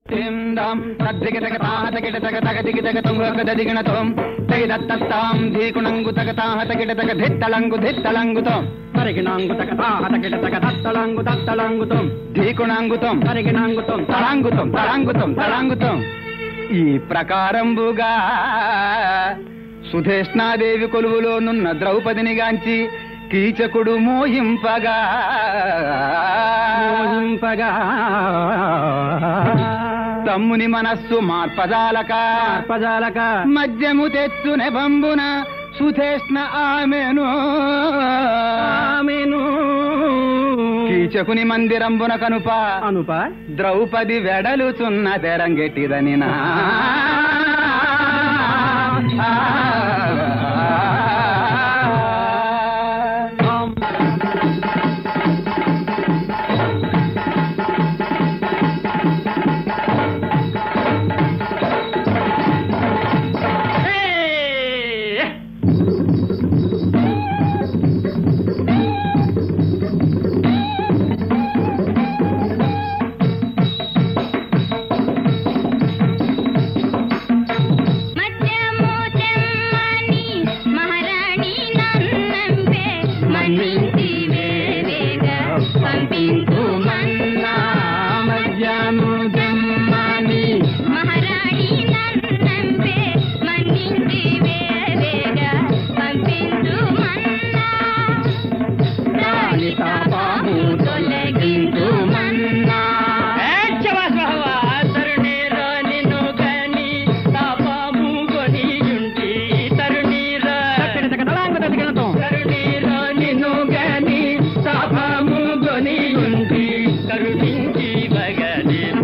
దిందాం తద్దిగతగ తాహతగిట తగ తగ దిగితగ తుంగక దిగిణతం తగిదత్తాం ధీకుణంగు తగ తాహతగిట తగ ధిత్తళంగు ధిత్తళంగుతం పరిగిణాంగుతక తాహతకిటతక దత్తళంగు దత్తళంగుతం ధీకుణంగుతం పరిగిణాంగుతం తళంగుతం తళంగుతం తళంగుతం ఈ ప్రకారంబుగా సుధేష్ణాదేవి కొలువులోనున్న ద్రౌపదిని గాంచి కీచకుడు మోహింపగా మోహింపగా తమ్ముని మనస్సు మార్పజాలక పజాలక మద్యము తెచ్చు నెబంబున సుధేష్ణ ఆమెను ఆమెను కీచకుని మందిరంబున కనుప అనుప ద్రౌపది వెడలుచున్న తెరంగెట్టిదని నా మధ్యము చెమ్మని మహారాణి నన్నంపే మన్నించి వేవేగా పంపించు మన్నా మధ్యము జమ్మని మహారాణి నన్నంపే మన్నించి వేవేగా పంపించు మన్నా రాణి తాపము తొలగించు మన్నా తక్కిటతక తళాంగు దదిగిణతం కరుణించి